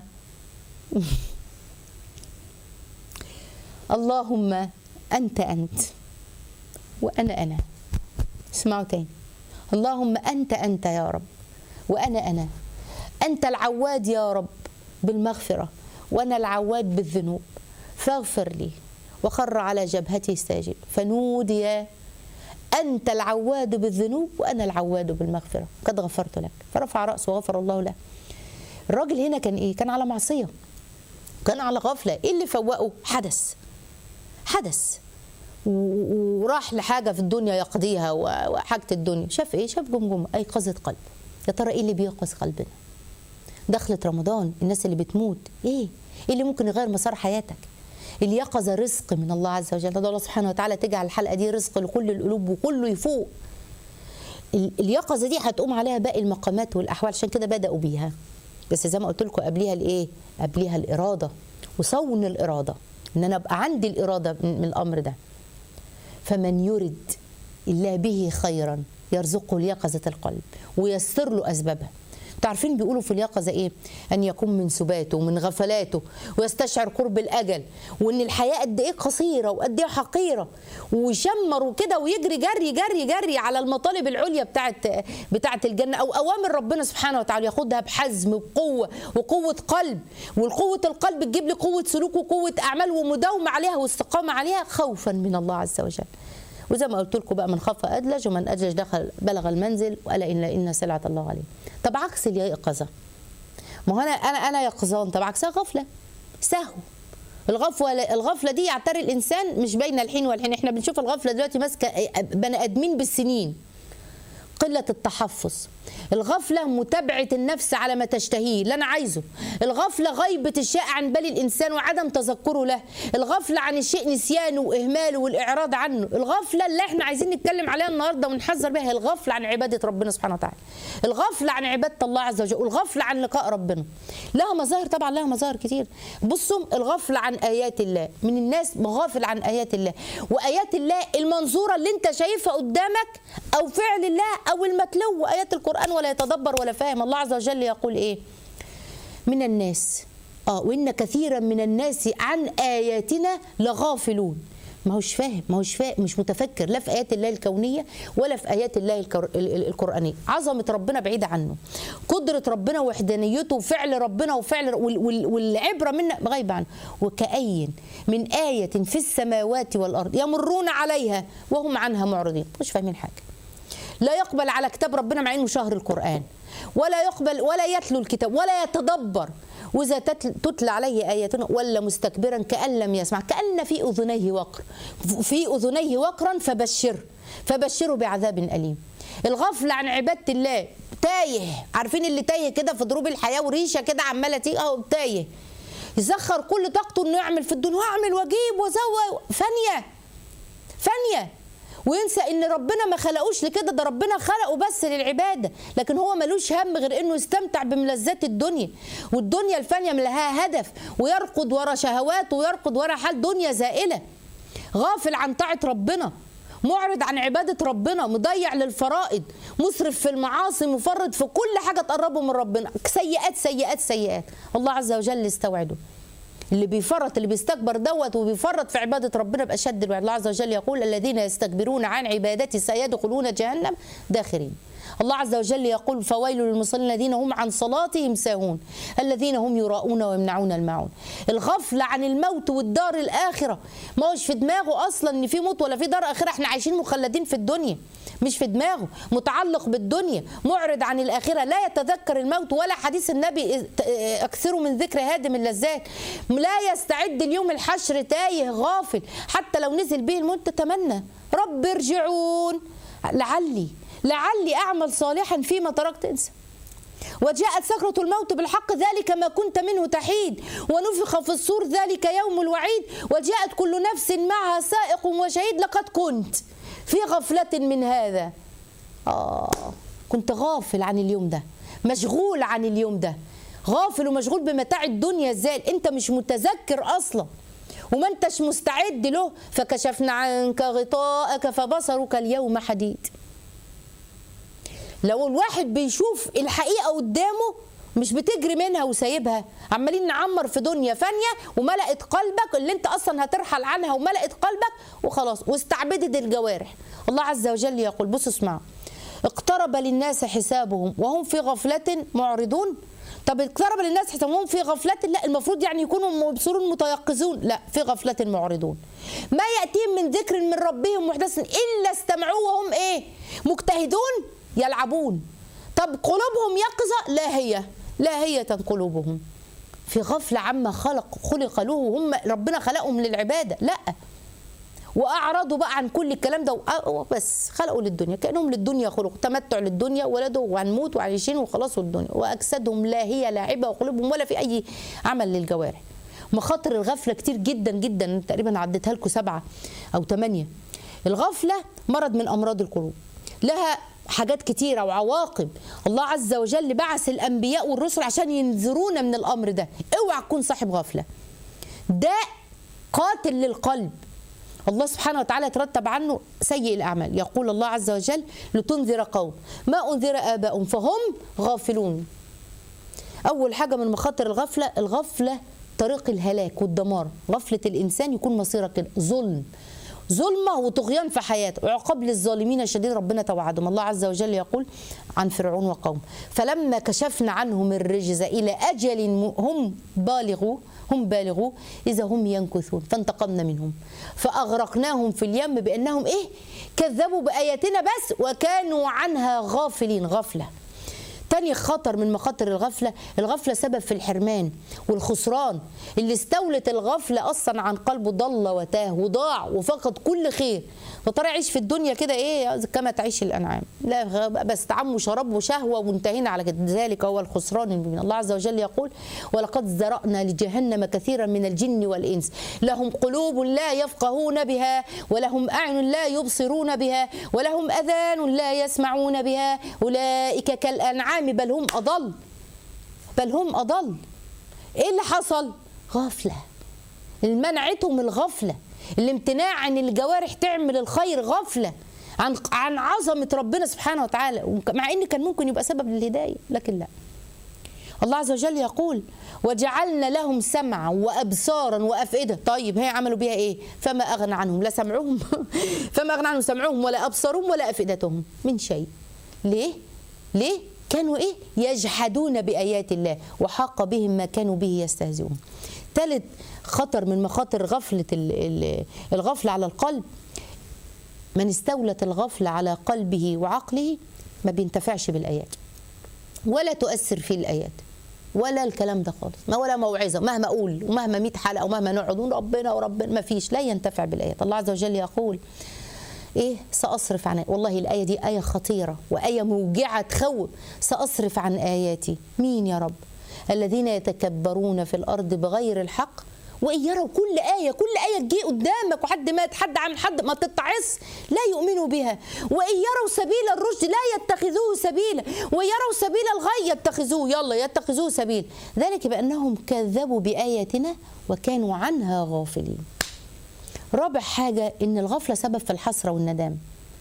اللهم انت انت وانا انا اسمعوا تاني اللهم انت انت يا رب وانا انا انت العواد يا رب بالمغفره وانا العواد بالذنوب فاغفر لي وخر على جبهته ساجد فنودي انت العواد بالذنوب وانا العواد بالمغفره قد غفرت لك فرفع راسه وغفر الله له الراجل هنا كان ايه كان على معصيه كان على غفله ايه اللي فوقه حدث حدث وراح لحاجه في الدنيا يقضيها وحاجه الدنيا شاف ايه شاف جمجمه ايقظه قلب يا ترى ايه اللي بيوقظ قلبنا دخلت رمضان الناس اللي بتموت ايه ايه اللي ممكن يغير مسار حياتك اليقظه رزق من الله عز وجل الله سبحانه وتعالى تجعل الحلقه دي رزق لكل القلوب وكله يفوق اليقظه دي هتقوم عليها باقي المقامات والاحوال عشان كده بداوا بيها بس زي ما قلت لكم قبليها الايه قبليها الاراده وصون الاراده ان انا ابقى عندي الاراده من الامر ده فمن يرد الله به خيرا يرزقه ليقظة القلب ويسر له أسبابها تعرفين بيقولوا في اليقظه ايه ان يقوم من سباته ومن غفلاته ويستشعر قرب الاجل وان الحياه قد ايه قصيره وقد ايه حقيره ويشمر وكده ويجري جري جري جري على المطالب العليا بتاعت بتاعت الجنه او اوامر ربنا سبحانه وتعالى ياخدها بحزم وقوه وقوه قلب والقوه القلب تجيب لي قوه سلوك وقوه اعمال ومداومه عليها واستقامه عليها خوفا من الله عز وجل وزي ما قلت لكم بقى من خاف ادلج ومن ادلج دخل بلغ المنزل وقال ان ان سلعه الله عليه طب عكس اليقظه ما هو انا انا انا يقظان طب عكسها غفله سهو الغفوه الغفله دي يعتري الانسان مش بين الحين والحين احنا بنشوف الغفله دلوقتي ماسكه بني ادمين بالسنين قلة التحفظ الغفلة متابعة النفس على ما تشتهيه اللي أنا عايزه الغفلة غيبة الشيء عن بال الإنسان وعدم تذكره له الغفلة عن الشيء نسيانه وإهماله والإعراض عنه الغفلة اللي احنا عايزين نتكلم عليها النهاردة ونحذر بها هي الغفلة عن عبادة ربنا سبحانه وتعالى الغفلة عن عبادة الله عز وجل والغفلة عن لقاء ربنا لها مظاهر طبعا لها مظاهر كتير بصوا الغفلة عن آيات الله من الناس مغافل عن آيات الله وآيات الله المنظورة اللي انت شايفها قدامك أو فعل الله أو المتلو آيات القرآن ولا يتدبر ولا فاهم الله عز وجل يقول إيه من الناس اه وان كثيرا من الناس عن اياتنا لغافلون ما هوش فاهم ما هوش فاهم مش متفكر لا في ايات الله الكونيه ولا في ايات الله الكر... ال- ال- القرانيه عظمه ربنا بعيده عنه قدره ربنا وحدانيته وفعل ربنا وفعل وال... وال... والعبره منا غايبه عنه وكأي من آية في السماوات والأرض يمرون عليها وهم عنها معرضين مش فاهمين حاجة لا يقبل على كتاب ربنا مع انه شهر القرآن ولا يقبل ولا يتلو الكتاب ولا يتدبر وإذا تتل- تتلى عليه آياتنا ولا مستكبرا كأن لم يسمع كأن في أذنيه وقر في أذنيه وقرا فبشره فبشره بعذاب أليم الغفلة عن عبادة الله تايه عارفين اللي تايه كده في ضروب الحياة وريشة كده عمالة تيجي اهو تايه يسخر كل طاقته انه يعمل في الدنيا واعمل واجيب واسوي ثانية ثانية وينسى ان ربنا ما خلقوش لكده ده ربنا خلقه بس للعباده لكن هو ملوش هم غير انه يستمتع بملذات الدنيا والدنيا الفانيه لها هدف ويرقد ورا شهوات ويرقد ورا حال دنيا زائله غافل عن طاعه ربنا معرض عن عبادة ربنا مضيع للفرائض مسرف في المعاصي مفرط في كل حاجة تقربه من ربنا سيئات سيئات سيئات الله عز وجل استوعده اللي بيفرط اللي بيستكبر دوت وبيفرط في عباده ربنا باشد الوعد الله عز وجل يقول الذين يستكبرون عن عبادتي سيدخلون جهنم داخرين الله عز وجل يقول فويل للمصلين الذين هم عن صلاتهم ساهون الذين هم يراؤون ويمنعون الماعون الغفلة عن الموت والدار الآخرة ما هوش في دماغه أصلا إن في موت ولا في دار آخرة احنا عايشين مخلدين في الدنيا مش في دماغه متعلق بالدنيا معرض عن الآخرة لا يتذكر الموت ولا حديث النبي أكثروا من ذكر هادم اللذات لا يستعد اليوم الحشر تايه غافل حتى لو نزل به الموت تتمنى رب ارجعون لعلي لعلي أعمل صالحا فيما تركت انسى وجاءت سكرة الموت بالحق ذلك ما كنت منه تحيد ونفخ في الصور ذلك يوم الوعيد وجاءت كل نفس معها سائق وشهيد لقد كنت في غفلة من هذا آه كنت غافل عن اليوم ده مشغول عن اليوم ده غافل ومشغول بمتاع الدنيا ازاي انت مش متذكر اصلا وما انتش مستعد له فكشفنا عنك غطاءك فبصرك اليوم حديد لو الواحد بيشوف الحقيقه قدامه مش بتجري منها وسايبها عمالين نعمر في دنيا فانيه وملأت قلبك اللي انت اصلا هترحل عنها وملأت قلبك وخلاص واستعبدت الجوارح الله عز وجل يقول بصوا اسمعوا اقترب للناس حسابهم وهم في غفلة معرضون طب اقترب للناس حسابهم وهم في غفلة لا المفروض يعني يكونوا مبصرون متيقظون لا في غفلة معرضون ما يأتيهم من ذكر من ربهم محدث إلا استمعوه وهم ايه مجتهدون يلعبون طب قلوبهم يقظة لا هي لاهية قلوبهم في غفلة عما خلق خلق له وهم ربنا خلقهم للعبادة لا واعرضوا بقى عن كل الكلام ده بس خلقوا للدنيا كانهم للدنيا خلقوا تمتع للدنيا ولدوا وهنموت وعايشين وخلاص الدنيا واجسادهم لا هي لاعبه وقلوبهم ولا في اي عمل للجوارح مخاطر الغفله كتير جدا جدا تقريبا عديتها لكم سبعه او ثمانيه الغفله مرض من امراض القلوب لها حاجات كتيرة وعواقب الله عز وجل بعث الأنبياء والرسل عشان ينذرونا من الأمر ده اوعى تكون صاحب غفلة ده قاتل للقلب الله سبحانه وتعالى يترتب عنه سيء الأعمال يقول الله عز وجل لتنذر قوم ما أنذر آباؤهم فهم غافلون اول حاجه من مخاطر الغفله الغفله طريق الهلاك والدمار غفله الانسان يكون مصيرك كده ظلم ظلمه وطغيان في حياته وعقاب للظالمين شديد ربنا توعدهم الله عز وجل يقول عن فرعون وقومه فلما كشفنا عنهم الرجز الى اجل م- هم بالغوا هم بالغوا اذا هم ينكثون فانتقمنا منهم فاغرقناهم في اليم بانهم ايه كذبوا باياتنا بس وكانوا عنها غافلين غفله تاني خطر من مخاطر الغفلة الغفلة سبب في الحرمان والخسران اللي استولت الغفلة أصلا عن قلبه ضل وتاه وضاع وفقد كل خير فترى يعيش في الدنيا كده ايه كما تعيش الانعام لا غ- بس طعام وشراب وشهوه وانتهينا على كده ذلك هو الخسران المبين الله عز وجل يقول ولقد ذرانا لجهنم كثيرا من الجن والانس لهم قلوب لا يفقهون بها ولهم اعين لا يبصرون بها ولهم اذان لا يسمعون بها اولئك كالانعام بل هم اضل بل هم اضل ايه اللي حصل غفله منعتهم الغفله الامتناع عن الجوارح تعمل الخير غفله عن عن عظمه ربنا سبحانه وتعالى وك- مع ان كان ممكن يبقى سبب للهدايه لكن لا الله عز وجل يقول وجعلنا لهم سمعا وابصارا وافئده طيب هي عملوا بيها ايه فما اغنى عنهم لا سمعهم فما اغنى عنهم سمعهم ولا ابصارهم ولا افئدتهم من شيء ليه ليه كانوا ايه يجحدون بايات الله وحاق بهم ما كانوا به يستهزئون ثالث خطر من مخاطر غفله ال- ال- الغفله على القلب من استولت الغفله على قلبه وعقله ما بينتفعش بالايات ولا تؤثر فيه الايات ولا الكلام ده خالص ما ولا موعظه مهما اقول ومهما 100 حلقه ومهما نقعد نقول ربنا وربنا ما فيش لا ينتفع بالايات الله عز وجل يقول ايه ساصرف عن والله الايه دي ايه خطيره وايه موجعه تخوف ساصرف عن اياتي مين يا رب الذين يتكبرون في الارض بغير الحق وان يروا كل ايه كل ايه تجي قدامك وحد مات حد عمل حد ما تتعص لا يؤمنوا بها وان يروا سبيل الرشد لا يتخذوه سبيلا ويروا سبيل الغي يتخذوه يلا يتخذوه سبيل ذلك بانهم كذبوا باياتنا وكانوا عنها غافلين رابع حاجة إن الغفلة سبب في الحسرة والندام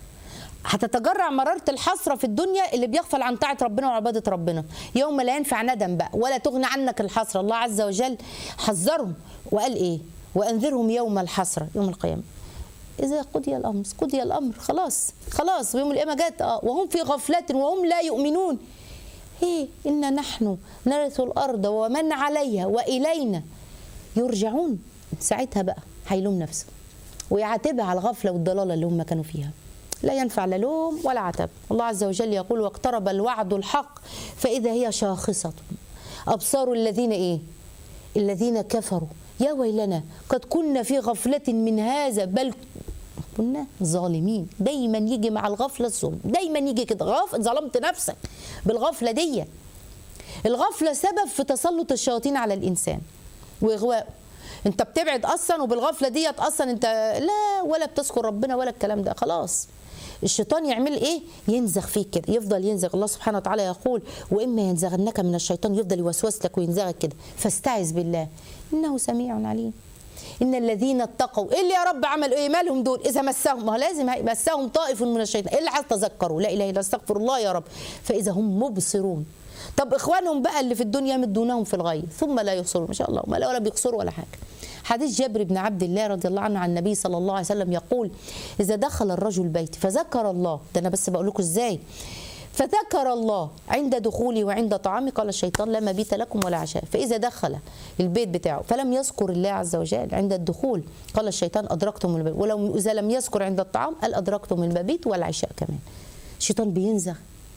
هتتجرع مرارة الحسرة في الدنيا اللي بيغفل عن طاعة ربنا وعبادة ربنا يوم لا ينفع ندم بقى ولا تغني عنك الحسرة الله عز وجل حذرهم وقال إيه وأنذرهم يوم الحسرة يوم القيامة إذا قضي الأمر قضي الأمر خلاص خلاص ويوم القيامة جت آه وهم في غفلة وهم لا يؤمنون إيه إنا نحن نرث الأرض ومن عليها وإلينا يرجعون ساعتها بقى هيلوم نفسه ويعاتبها على الغفله والضلاله اللي هم كانوا فيها لا ينفع لا لوم ولا عتب الله عز وجل يقول واقترب الوعد الحق فاذا هي شاخصه ابصار الذين ايه الذين كفروا يا ويلنا قد كنا في غفله من هذا بل كنا ظالمين دايما يجي مع الغفله الظلم دايما يجي كده غف ظلمت نفسك بالغفله دي الغفله سبب في تسلط الشياطين على الانسان واغوائه انت بتبعد اصلا وبالغفله ديت اصلا انت لا ولا بتذكر ربنا ولا الكلام ده خلاص الشيطان يعمل ايه ينزغ فيك كده يفضل ينزغ الله سبحانه وتعالى يقول واما ينزغنك من الشيطان يفضل يوسوس لك وينزغك كده فاستعذ بالله انه سميع عليم ان الذين اتقوا ايه اللي يا رب عملوا ايه مالهم دول اذا مسهم ما هو لازم مسهم طائف من الشيطان ايه اللي عايز تذكروا لا اله الا استغفر الله يا رب فاذا هم مبصرون طب اخوانهم بقى اللي في الدنيا يمدونهم في الغي ثم لا يبصرون ما شاء الله ما لا ولا بيقصروا ولا حاجه حديث جابر بن عبد الله رضي الله عنه عن النبي صلى الله عليه وسلم يقول اذا دخل الرجل بيت فذكر الله ده انا بس بقول لكم ازاي فذكر الله عند دخولي وعند طعامي قال الشيطان لا مبيت لكم ولا عشاء فإذا دخل البيت بتاعه فلم يذكر الله عز وجل عند الدخول قال الشيطان أدركتم المبيت ولو إذا لم يذكر عند الطعام قال أدركتم المبيت والعشاء كمان الشيطان بينزغ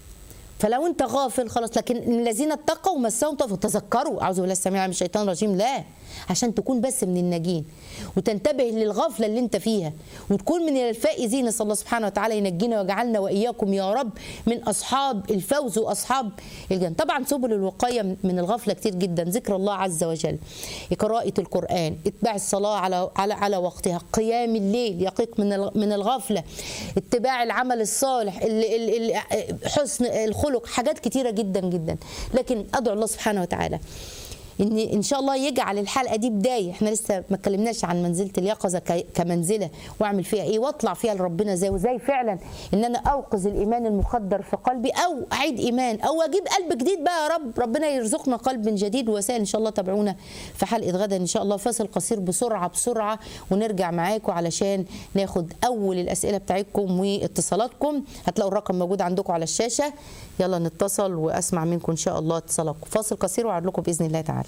فلو انت غافل خلاص لكن الذين اتقوا مسهم طف تذكروا اعوذ بالله السميع من الشيطان الرجيم لا عشان تكون بس من الناجين وتنتبه للغفله اللي انت فيها وتكون من الفائزين نسال الله سبحانه وتعالى ينجينا ويجعلنا واياكم يا رب من اصحاب الفوز واصحاب الجنه طبعا سبل الوقايه من الغفله كتير جدا ذكر الله عز وجل قراءه القران اتباع الصلاه على على على وقتها قيام الليل يقيك من من الغفله اتباع العمل الصالح ال ال ال حسن الخلق حاجات كتيره جدا جدا لكن ادعو الله سبحانه وتعالى ان ان شاء الله يجعل الحلقه دي بدايه احنا لسه ما اتكلمناش عن منزله اليقظه ك- كمنزله واعمل فيها ايه واطلع فيها لربنا ازاي وازاي فعلا ان انا اوقظ الايمان المخدر في قلبي او اعيد ايمان او اجيب قلب جديد بقى يا رب ربنا يرزقنا قلب جديد وسائل ان شاء الله تابعونا في حلقه غدا ان شاء الله فاصل قصير بسرعه بسرعه ونرجع معاكم علشان ناخد اول الاسئله بتاعتكم واتصالاتكم هتلاقوا الرقم موجود عندكم على الشاشه يلا نتصل واسمع منكم ان شاء الله اتصالاتكم فاصل قصير وأعد لكم باذن الله تعالى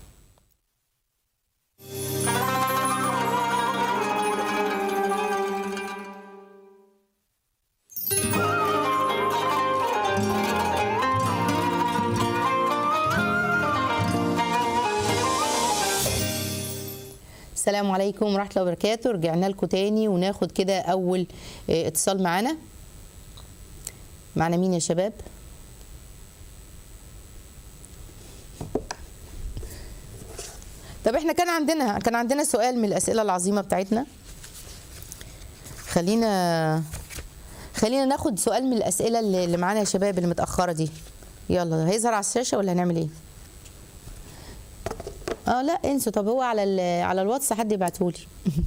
السلام عليكم ورحمه الله وبركاته رجعنا لكم تاني وناخد كده اول آه، اتصال معانا معنا مين يا شباب طب احنا كان عندنا كان عندنا سؤال من الاسئله العظيمه بتاعتنا خلينا خلينا ناخد سؤال من الاسئله اللي اللي معانا يا شباب اللي متاخره دي يلا هيظهر على الشاشه ولا هنعمل ايه اه لا انسوا طب هو على ال- على الواتس حد يبعتهولي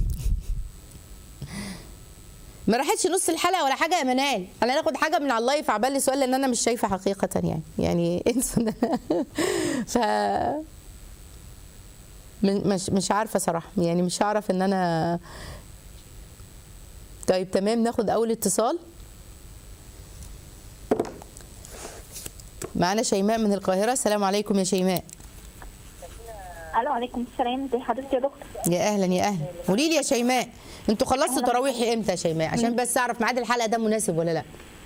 ما راحتش نص الحلقه ولا حاجه يا منال انا ناخد حاجه من على اللايف عبال لي سؤال لان انا مش شايفه حقيقه يعني يعني انسوا إن أنا- ف من- مش مش عارفه صراحه يعني مش هعرف ان انا طيب تمام ناخد اول اتصال معانا شيماء من القاهره السلام عليكم يا شيماء الو عليكم السلام ازي حضرتك يا دكتور يا اهلا يا اهلا قولي لي يا شيماء انتوا خلصتوا تراويح امتى يا شيماء عشان بس اعرف ميعاد الحلقه ده مناسب ولا لا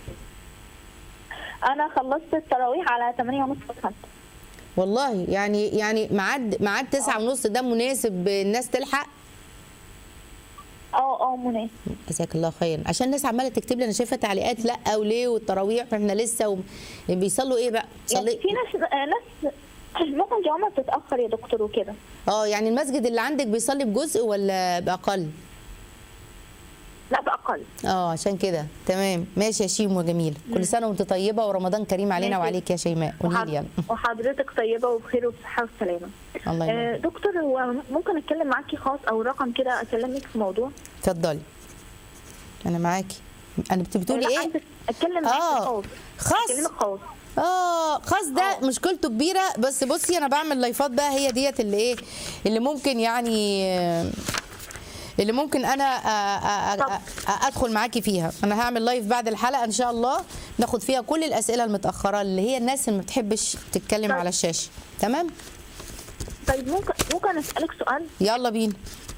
انا خلصت التراويح على 8 ونص الخمسة والله يعني يعني ميعاد ميعاد تسعة ونص ده مناسب الناس تلحق اه اه مناسب جزاك الله خير عشان الناس عماله تكتب لي انا شايفه تعليقات لا وليه والتراويح احنا لسه و... بيصلوا ايه بقى يعني صلي في ناس آه، ناس ممكن جوامع بتتاخر يا دكتور وكده اه يعني المسجد اللي عندك بيصلي بجزء ولا باقل لا باقل اه عشان كده تمام ماشي يا شيمو جميل كل سنه وانت طيبه ورمضان كريم علينا ماشي. وعليك يا شيماء قولي لي يلا وحض- وحضرتك طيبه وبخير وبصحه وسلامه الله آه، يبارك دكتور هو ممكن اتكلم معاكي خاص او رقم كده اكلمك في موضوع اتفضلي انا معاكي انا بت- بتقولي لا، ايه عايزة اتكلم معاكي اه خاص خاص اكلمك خاص اه خاص ده آه. مشكلته كبيره بس بصي انا بعمل لايفات بقى هي ديت اللي ايه اللي ممكن يعني آه، اللي ممكن انا آه، آه، آه، آه، ادخل معاكي فيها انا هعمل لايف بعد الحلقه ان شاء الله ناخد فيها كل الاسئله المتاخره اللي هي الناس اللي ما بتحبش تتكلم طيب. على الشاشه تمام طيب ممكن ممكن اسالك سؤال يلا بينا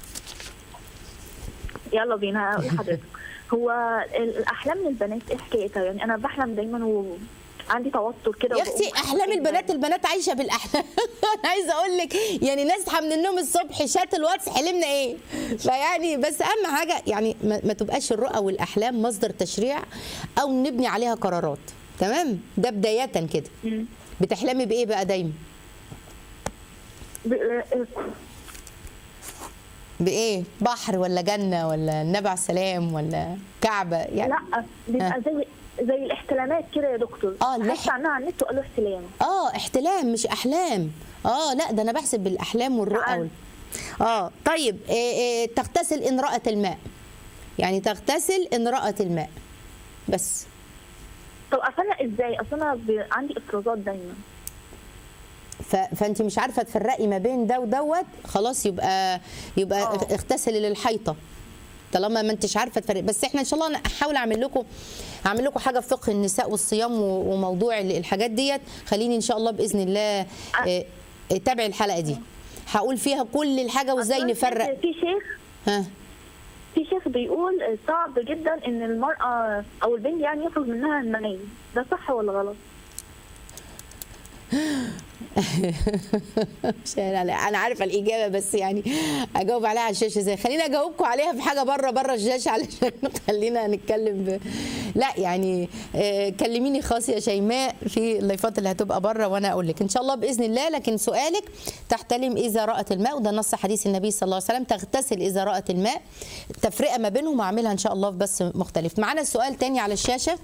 يلا بينا هقول لحضرتك هو الاحلام للبنات ايه حكايتها يعني انا بحلم دايما وعندي توتر كده يا اختي وبقوم احلام أحس البنات البنات عايشه بالاحلام انا عايزه اقول لك يعني ناس صحى من النوم الصبح شات الواتس حلمنا ايه فيعني بس اهم حاجه يعني ما, ما تبقاش الرؤى والاحلام مصدر تشريع او نبني عليها قرارات تمام ده بدايه كده مم. بتحلمي بايه بقى دايما ب- بايه بحر ولا جنه ولا النبي عليه السلام ولا كعبه يعني لا بيبقى زي زي الاحتلامات كده يا دكتور آه، بحثت الإح- عنها على النت وقالوا احتلام اه احتلام مش احلام اه لا ده انا بحسب بالاحلام والرؤى تعال. وال... اه طيب إيه إيه تغتسل ان رأت الماء يعني تغتسل ان رأت الماء بس طب افرق ازاي اصل انا ب... عندي افرازات دايما ف... فانت مش عارفه تفرقي ما بين ده ودوت خلاص يبقى يبقى آه. اغتسلي للحيطه طالما ما انتش عارفه تفرق بس احنا ان شاء الله انا احاول اعمل لكم هعمل لكم حاجه في فقه النساء والصيام و- وموضوع ال- الحاجات ديت خليني ان شاء الله باذن الله اه، اه، تابعي الحلقه دي هقول فيها كل الحاجه وازاي أصلاً نفرق في شيخ ها في شيخ بيقول صعب جدا ان المراه او البنت يعني يخرج منها المني ده صح ولا غلط؟ مش انا انا عارفه الاجابه بس يعني اجاوب عليها على الشاشه ازاي خليني اجاوبكم عليها في حاجه بره بره الشاشه علشان خلينا نتكلم ب... لا يعني آه، كلميني خاص يا شيماء في اللايفات اللي هتبقى بره وانا اقول لك ان شاء الله باذن الله لكن سؤالك تحتلم اذا رات الماء وده نص حديث النبي صلى الله عليه وسلم تغتسل اذا رات الماء تفرقه ما بينهم هعملها ان شاء الله في بس مختلف معانا السؤال تاني على الشاشه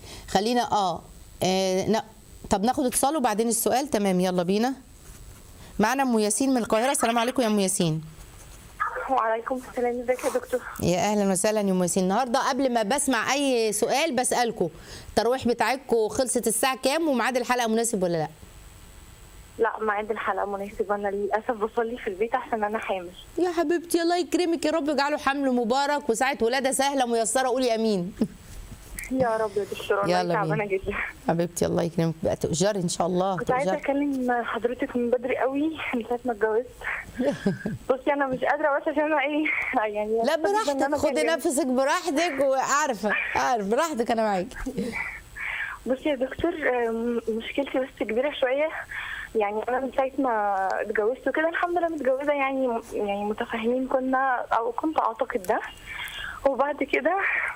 خلينا اه, آه نا- طب ناخد اتصال وبعدين السؤال تمام يلا بينا معنا ام ياسين من القاهره السلام عليكم يا ام ياسين وعليكم السلام ازيك يا دكتور يا اهلا وسهلا يا ام ياسين النهارده قبل ما بسمع اي سؤال بسالكم التراويح بتاعتكم خلصت الساعه كام وميعاد الحلقه مناسب ولا لا لا ميعاد الحلقه مناسب انا للاسف بصلي في البيت عشان انا حامل يا حبيبتي الله يكرمك يا رب يجعله حمل مبارك وساعه ولاده سهله ميسره قولي امين يا رب يا دكتور يلا انا تعبانه بينا. جدا حبيبتي الله يكرمك بقى تؤجري ان شاء الله كنت عايزه تؤجري اكلم حضرتك من بدري قوي من ساعه ما اتجوزت بصي انا مش قادره بس عشان انا ايه يعني لا حاسة إن براحتك أنا خدي كلمت. نفسك براحتك وعارفه عارف براحتك انا معاكي بصي يا دكتور آم، مشكلتي بس كبيره شويه يعني انا من ساعه ما اتجوزت وكده الحمد لله متجوزه يعني يعني متفاهمين كنا او كنت اعتقد ده وبعد كده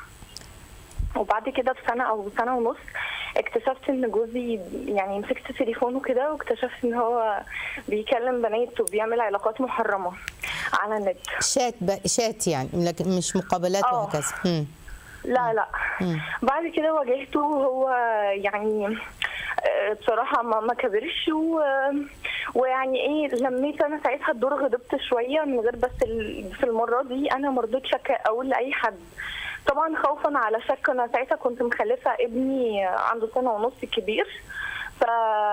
وبعد كده بسنه او سنه ونص اكتشفت ان جوزي يعني مسكت تليفونه كده واكتشفت ان هو بيكلم بنات وبيعمل علاقات محرمه على النت شات ب... شات يعني لكن مش مقابلات آه. وهكذا مم. لا لا مم. بعد كده واجهته هو يعني آه، بصراحة ما ما كبرش و... ويعني ايه لميت انا ساعتها الدور غضبت شوية من غير بس ال... في المرة دي انا مرضتش أك- اقول لأي حد طبعا خوفا على شك انا ساعتها كنت مخلفة ابني عنده سنة ونص كبير ف...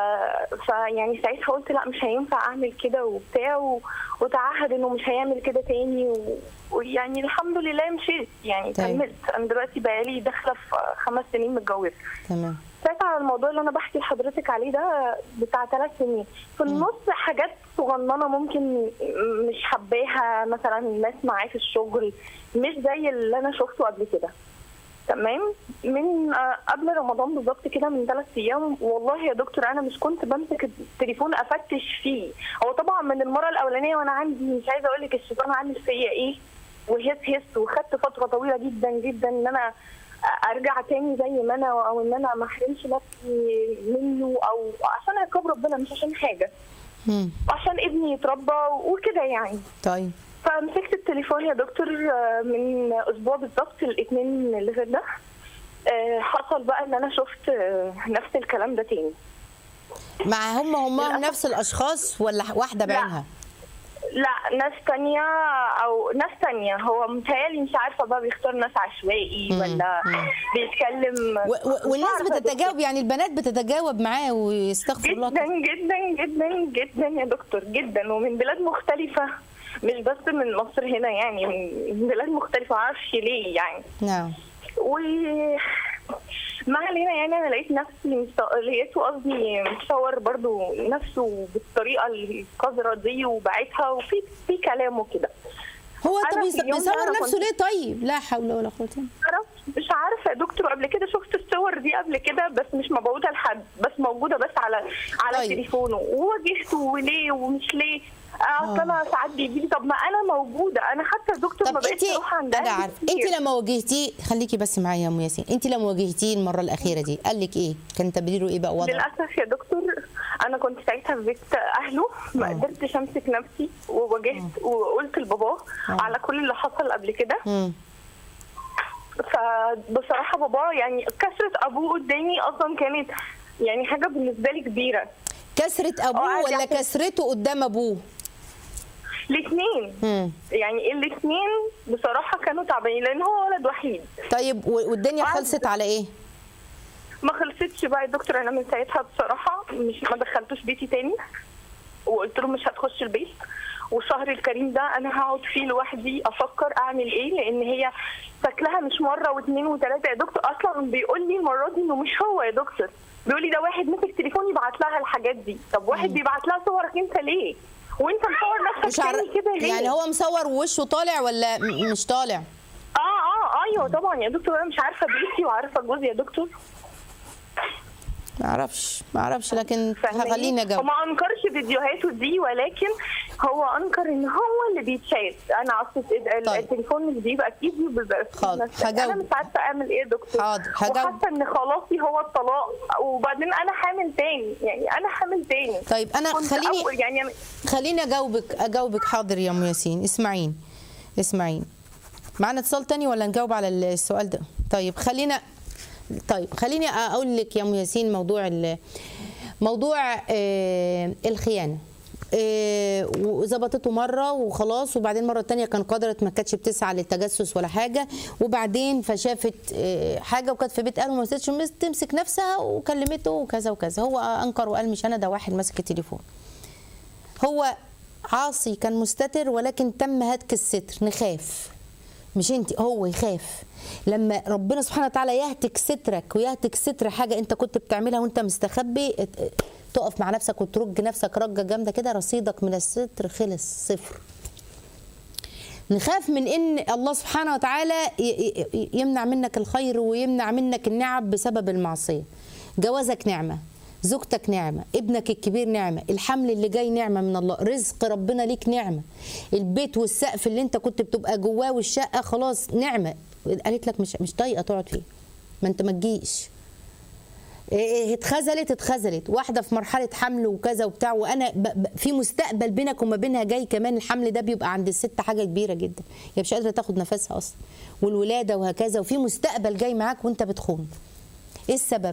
فيعني ساعتها قلت لا مش هينفع اعمل كده وبتاع و... وتعهد انه مش هيعمل كده تاني و... ويعني الحمد لله مشيت يعني طيب. كملت انا دلوقتي بقالي داخله في خمس سنين متجوزه تمام ساعتها على الموضوع اللي انا بحكي لحضرتك عليه ده بتاع ثلاث سنين في النص حاجات صغننه ممكن مش حباها مثلا الناس معاه في الشغل مش زي اللي انا شفته قبل كده تمام من آه، قبل رمضان بالظبط كده من ثلاث ايام والله يا دكتور انا مش كنت بمسك التليفون افتش فيه هو طبعا من المره الاولانيه وانا عندي مش عايزه اقول لك الشيطان عامل فيا ايه وهس هس وخدت فتره طويله جدا جدا ان انا ارجع تاني زي ما انا او ان انا ما احرمش نفسي منه او عشان عقاب ربنا مش عشان حاجه مم. عشان ابني يتربى وكده يعني طيب فمسكت التليفون يا دكتور آه، من اسبوع بالظبط الاثنين اللي فات ده آه، حصل بقى ان انا شفت آه، نفس الكلام ده تاني مع هم هم للأسف. نفس الاشخاص ولا واحده لا. بعينها لا ناس تانية او ناس تانية هو متهيألي مش عارفة بقى بيختار ناس عشوائي مم. ولا مم. بيتكلم و- و- مش والناس عارفة يا دكتور. بتتجاوب يعني البنات بتتجاوب معاه ويستغفر الله جدا جدا جدا جدا يا دكتور جدا ومن بلاد مختلفة مش بس من مصر هنا يعني من بلاد مختلفة معرفش ليه يعني نعم و ما علينا يعني انا لقيت نفسي مست- لقيته قصدي مصور برضو نفسه بالطريقه القذره دي وبعتها وفي في كلامه كده هو طب أنا يص- في اليوم ده بيصور أنا نفسه كنت- ليه طيب لا حول ولا قوه الا معرفش- مش عارفه يا دكتور قبل كده شفت الصور دي قبل كده بس مش مبعوثه لحد بس موجوده بس على على طيب. تليفونه وواجهته وليه ومش ليه اصل انا ساعات بيجي لي طب ما انا موجوده انا حتى يا دكتور ما طب انت بقتش اروح عند انا أهلي عارفه كتير. انت لما واجهتيه خليكي بس معايا يا ام ياسين انت لما واجهتيه المره الاخيره دي قال لك ايه كان تبريره ايه بقى وضعه للاسف يا دكتور انا كنت ساعتها في بيت اهله ما آه. قدرتش امسك نفسي وواجهت وقلت لباباه آه. على كل اللي حصل قبل كده مم. فبصراحه بابا يعني كسره ابوه قدامي اصلا كانت يعني حاجه بالنسبه لي كبيره كسره ابوه قاعد ولا يحكي. كسرته قدام ابوه الاثنين مم. يعني الاثنين بصراحه كانوا تعبانين لان هو ولد وحيد طيب و- والدنيا قعد- خلصت على ايه ما خلصتش بقى يا دكتور انا من ساعتها بصراحه مش ما دخلتوش بيتي تاني وقلت له مش هتخش البيت والشهر الكريم ده انا هقعد فيه لوحدي افكر اعمل ايه لان هي شكلها مش مره واثنين وثلاثه يا دكتور اصلا بيقول لي المره دي انه مش هو يا دكتور بيقول لي ده واحد مسك تليفون يبعت لها الحاجات دي طب واحد بيبعت لها صورك انت ليه وانت مصور مش نفسك عارف تاني كده ليه يعني هو مصور ووشه طالع ولا م- مش طالع اه اه ايوه طبعا يا دكتور انا مش عارفه بيتي وعارفه جوزي يا دكتور ما اعرفش ما اعرفش لكن فاهماني؟ خليني هو اجاوب ما انكرش فيديوهاته دي ولكن هو انكر ان هو اللي بيتشاف انا اصل ال- طيب. التليفون مش بيبقى في ايدي بيبقى في حاضر، نفسي. انا هجاوبك. مش عارفه اعمل ايه يا دكتور حاضر، هجاوبك. وحاسه ان خلاصي هو الطلاق وبعدين انا حامل تاني يعني انا حامل تاني طيب انا كنت خليني أول يعني أنا خليني اجاوبك اجاوبك حاضر يا ام ياسين اسمعين اسمعين معانا اتصال تاني ولا نجاوب على السؤال ده طيب خلينا طيب خليني اقول لك يا ام ياسين موضوع ال- موضوع آه، الخيانه إيه، وظبطته مره وخلاص وبعدين مره تانية كان قدرت ما كانتش بتسعى للتجسس ولا حاجه وبعدين فشافت إيه، حاجه وكانت في بيت اهله وما قدرتش تمسك نفسها وكلمته وكذا وكذا هو انكر وقال مش انا ده واحد ماسك التليفون هو عاصي كان مستتر ولكن تم هتك الستر نخاف مش انت هو يخاف لما ربنا سبحانه وتعالى يهتك سترك ويهتك ستر حاجه انت كنت بتعملها وانت مستخبي ات- تقف مع نفسك وترج نفسك رجه جامده كده رصيدك من الستر خلص صفر نخاف من ان الله سبحانه وتعالى ي- ي- يمنع منك الخير ويمنع منك النعم بسبب المعصيه جوازك نعمه زوجتك نعمة ابنك الكبير نعمة الحمل اللي جاي نعمة من الله رزق ربنا ليك نعمة البيت والسقف اللي انت كنت بتبقى جواه والشقة خلاص نعمة قالت لك مش مش طايقة تقعد فيه ما انت ما تجيش إيه إيه اتخذلت اتخذلت واحده في مرحله حمل وكذا وبتاع وانا ب... ب... في مستقبل بينك وما بينها جاي كمان الحمل ده بيبقى عند الست حاجه كبيره جدا هي مش قادره تاخد نفسها اصلا والولاده وهكذا وفي مستقبل جاي معاك وانت بتخون ايه السبب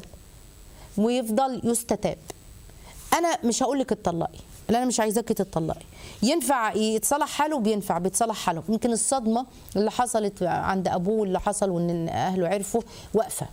ويفضل يستتاب انا مش هقول لك اتطلقي لا انا مش عايزاكي تتطلقي ينفع يتصلح حاله بينفع بيتصلح حاله يمكن الصدمه اللي حصلت عند ابوه اللي حصل وان اهله عرفوا واقفه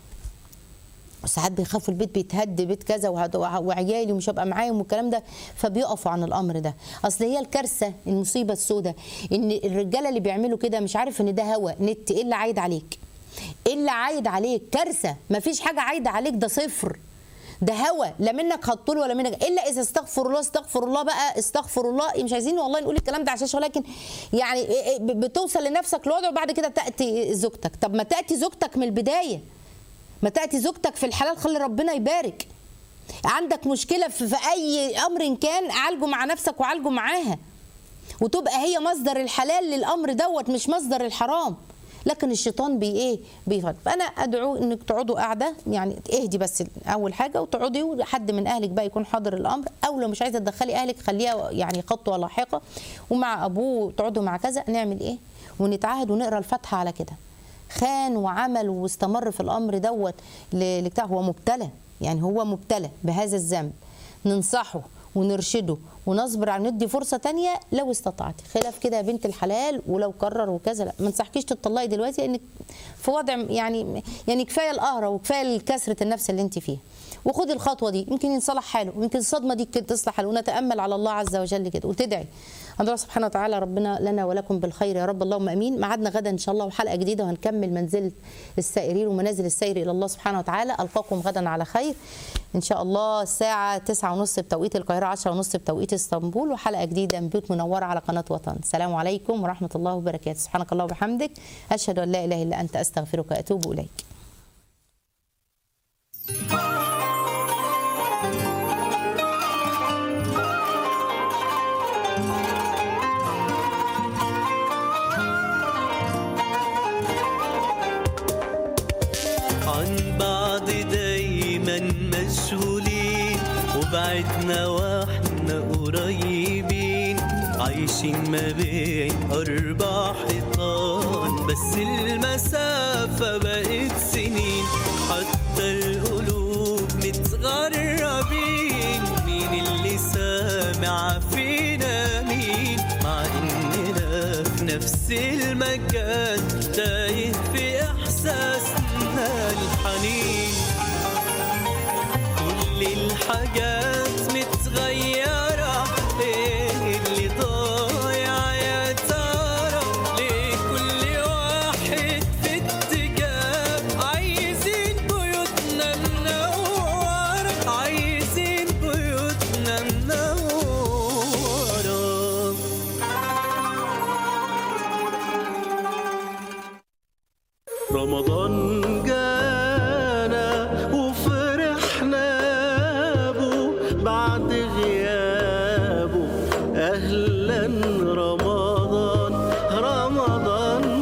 وساعات بيخافوا البيت بيتهد بيت كذا وهد- وع- وعيالي ومش هبقى معاهم والكلام ده فبيقفوا عن الامر ده اصل هي الكارثه المصيبه السوداء ان الرجاله اللي بيعملوا كده مش عارف ان ده هوا نت ايه اللي عايد عليك ايه اللي عايد عليك كارثه مفيش حاجه عايده عليك ده صفر ده هوا لا منك هتطول ولا منك الا اذا استغفر الله استغفر الله بقى استغفر الله مش عايزين والله نقول الكلام ده على الشاشه ولكن يعني إيه إيه بتوصل لنفسك لوضع وبعد كده تاتي زوجتك طب ما تاتي زوجتك من البدايه ما تاتي زوجتك في الحلال خلي ربنا يبارك عندك مشكله في, في اي امر كان عالجه مع نفسك وعالجه معاها وتبقى هي مصدر الحلال للامر دوت مش مصدر الحرام لكن الشيطان بي ايه بيفرق فانا ادعو انك تقعدوا قاعده يعني اهدي بس اول حاجه وتقعدي وحد من اهلك بقى يكون حاضر الامر او لو مش عايزه تدخلي اهلك خليها يعني خطوه لاحقه ومع ابوه تقعدوا مع كذا نعمل ايه ونتعاهد ونقرا الفاتحه على كده خان وعمل واستمر في الامر دوت ل- لبتاع هو مبتلى يعني هو مبتلى بهذا الذنب ننصحه ونرشده ونصبر على ندي فرصه تانية لو استطعتي خلاف كده يا بنت الحلال ولو قرر وكذا لا ما انصحكيش تطلقي دلوقتي لانك في وضع يعني يعني كفايه القهره وكفايه كسره النفس اللي انت فيها وخدي الخطوه دي يمكن ينصلح حاله ويمكن الصدمه دي كده تصلح حاله ونتامل على الله عز وجل كده وتدعي الله سبحانه وتعالى ربنا لنا ولكم بالخير يا رب اللهم امين ميعادنا غدا ان شاء الله وحلقه جديده وهنكمل منزله السائرين ومنازل السير الى الله سبحانه وتعالى القاكم غدا على خير ان شاء الله الساعه 9:30 بتوقيت القاهره 10:30 بتوقيت اسطنبول وحلقه جديده من بيوت منوره على قناه وطن السلام عليكم ورحمه الله وبركاته سبحانك الله وبحمدك اشهد ان لا اله الا انت استغفرك واتوب اليك عن بعض دايما مشغولين وبعدنا واحنا قريبين عايشين ما بين أربع حيطان بس المسافة بقت سنين حتى القلوب متغربين مين اللي سامع فينا مين مع إننا في نفس المكان تايه في إحساسنا الحنين كل الحاجات متغيرة ايه اللي ضايع يا ترى ليه كل واحد في اتجاه عايزين بيوتنا منورة عايزين بيوتنا منورة رمضان جاي